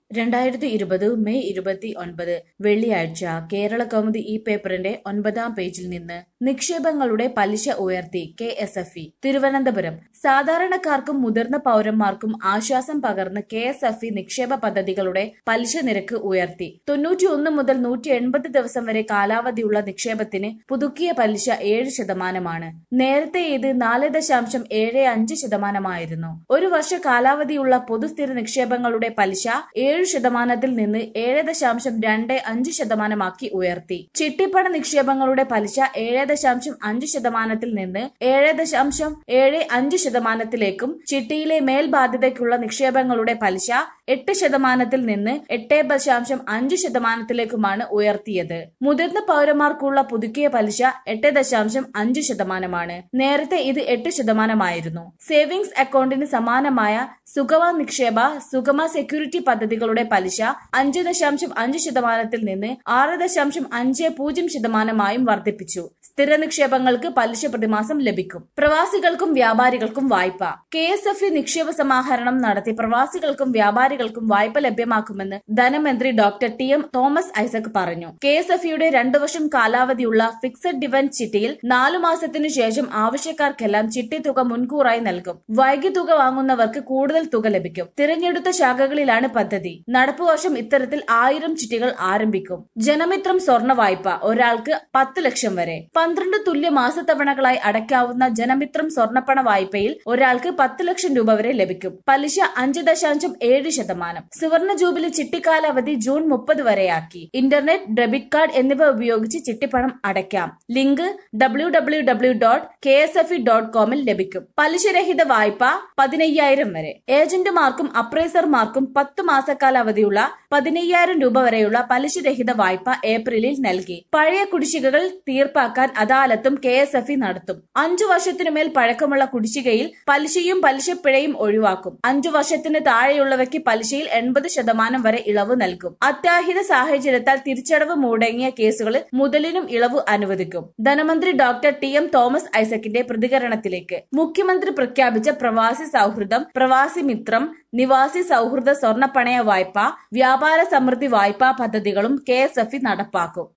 രണ്ടായിരത്തി ഇരുപത് മെയ് ഇരുപത്തി ഒൻപത് വെള്ളിയാഴ്ച കേരള കൗമുദി ഈ പേപ്പറിന്റെ ഒൻപതാം പേജിൽ നിന്ന് നിക്ഷേപങ്ങളുടെ പലിശ ഉയർത്തി K S F E Thiruvananthapuram സാധാരണക്കാർക്കും മുതിർന്ന പൗരന്മാർക്കും ആശ്വാസം പകർന്ന് കെ എസ് എഫ് ഇ നിക്ഷേപ പദ്ധതികളുടെ പലിശ നിരക്ക് ഉയർത്തി തൊണ്ണൂറ്റിയൊന്ന് മുതൽ നൂറ്റി എൺപത് ദിവസം വരെ കാലാവധിയുള്ള നിക്ഷേപത്തിന് പുതുക്കിയ പലിശ ഏഴ് ശതമാനമാണ് നേരത്തെ ഇത് നാല് ദശാംശം ഏഴ് അഞ്ച് ശതമാനമായിരുന്നു ഒരു വർഷ കാലാവധിയുള്ള പൊതുസ്ഥിര നിക്ഷേപങ്ങളുടെ പലിശ ഏഴ് ശതമാനത്തിൽ നിന്ന് ഏഴ് ദശാംശം രണ്ട് അഞ്ച് ശതമാനമാക്കി ഉയർത്തി ചിട്ടിപ്പണ നിക്ഷേപങ്ങളുടെ പലിശ ഏഴ് ദശാംശം അഞ്ച് ശതമാനത്തിൽ നിന്ന് ഏഴ് ദശാംശം ഏഴ് അഞ്ച് ശതമാനത്തിലേക്കും ചിട്ടിയിലെ മേൽബാധ്യതയ്ക്കുള്ള നിക്ഷേപങ്ങളുടെ പലിശ എട്ട് ശതമാനത്തിൽ നിന്ന് എട്ട് ദശാംശം അഞ്ച് ശതമാനത്തിലേക്കുമാണ് ഉയർത്തിയത് മുതിർന്ന പൗരന്മാർക്കുള്ള പുതുക്കിയ പലിശ എട്ട് ദശാംശം അഞ്ച് ശതമാനമാണ് നേരത്തെ ഇത് എട്ട് ശതമാനമായിരുന്നു സേവിങ്സ് അക്കൗണ്ടിന് സമാനമായ സുഗമ നിക്ഷേപ സുഗമ സെക്യൂരിറ്റി പദ്ധതികളുടെ പലിശ അഞ്ച് ദശാംശം അഞ്ച് ശതമാനത്തിൽ നിന്ന് ആറ് ദശാംശം അഞ്ച് പൂജ്യം ശതമാനമായും വർദ്ധിപ്പിച്ചു സ്ഥിര നിക്ഷേപങ്ങൾക്ക് പലിശ പ്രതിമാസം ലഭിക്കും പ്രവാസികൾക്കും വ്യാപാരികൾക്കും വായ്പ കെ എസ് എഫ് ഇ നിക്ഷേപ സമാഹരണം നടത്തി പ്രവാസികൾക്കും വ്യാപാരികൾക്കും വായ്പ ലഭ്യമാക്കുമെന്ന് ധനമന്ത്രി doctor T M Thomas Isaac പറഞ്ഞു കെ എസ് എഫ് ഇയുടെ രണ്ടു വർഷം കാലാവധിയുള്ള ഫിക്സഡ് ഡിവന്റ് ചിട്ടിയിൽ നാലു മാസത്തിനു ശേഷം ആവശ്യക്കാർക്കെല്ലാം ചിട്ടി തുക മുൻകൂറായി നൽകും വൈകി തുക വാങ്ങുന്നവർക്ക് കൂടുതൽ തുക ലഭിക്കും തിരഞ്ഞെടുത്ത ശാഖകളിലാണ് പദ്ധതി നടപ്പു വർഷം ഇത്തരത്തിൽ ആയിരം ചിട്ടികൾ ആരംഭിക്കും ജനമിത്രം സ്വർണ വായ്പ ഒരാൾക്ക് പത്ത് ലക്ഷം വരെ പന്ത്രണ്ട് തുല്യ മാസത്തവണകളായി അടയ്ക്കാവുന്ന ജനമിത്രം സ്വർണ്ണപ്പണ വായ്പയിൽ ഒരാൾക്ക് പത്ത് ലക്ഷം രൂപ വരെ ലഭിക്കും പലിശ അഞ്ച് ദശാംശം ഏഴ് ശതമാനം സുവർണ ജൂബിലി ചിട്ടിക്കാലാവധി ജൂൺ മുപ്പത് വരെയാക്കി ഇന്റർനെറ്റ് ഡെബിറ്റ് കാർഡ് എന്നിവ ഉപയോഗിച്ച് ചിട്ടിപ്പണം അടയ്ക്കാം link W W W dot K S F E dot കോമിൽ ലഭിക്കും പലിശരഹിത വായ്പ പതിനയ്യായിരം വരെ ഏജന്റുമാർക്കും അപ്രൈസർമാർക്കും പത്ത് മാസക്കാലാവധിയുള്ള പതിനയ്യായിരം രൂപ വരെയുള്ള പലിശരഹിത വായ്പ ഏപ്രിലിൽ നൽകി പഴയ കുടിശ്ശികകൾ തീർപ്പാക്കാൻ അദാലത്തും കെ എസ് എഫ് ഇ നടത്തും അഞ്ചു വർഷത്തിനുമേൽ പഴക്കമുള്ള കുടിശ്ശികയിൽ പലിശയും പലിശപ്പിഴയും ഒഴിവാക്കും അഞ്ചു വർഷത്തിന് താഴെയുള്ളവയ്ക്ക് പലിശയിൽ എൺപത് ശതമാനം വരെ ഇളവ് നൽകും അത്യാഹിത സാഹചര്യത്താൽ തിരിച്ചടവ് മുടങ്ങിയ കേസുകളിൽ മുതലിനും ഇളവ് അനുവദിക്കും ധനമന്ത്രി ഡോക്ടർ ടി എം തോമസ് ഐസക്കിന്റെ പ്രതികരണത്തിലേക്ക് മുഖ്യമന്ത്രി പ്രഖ്യാപിച്ച പ്രവാസി സൗഹൃദം പ്രവാസി മിത്രം നിവാസി സൗഹൃദ സ്വർണ്ണപ്പണയ വായ്പ വ്യാപാര സമൃദ്ധി വായ്പാ പദ്ധതികളും കെ എസ് എഫ് ഇ നടപ്പാക്കും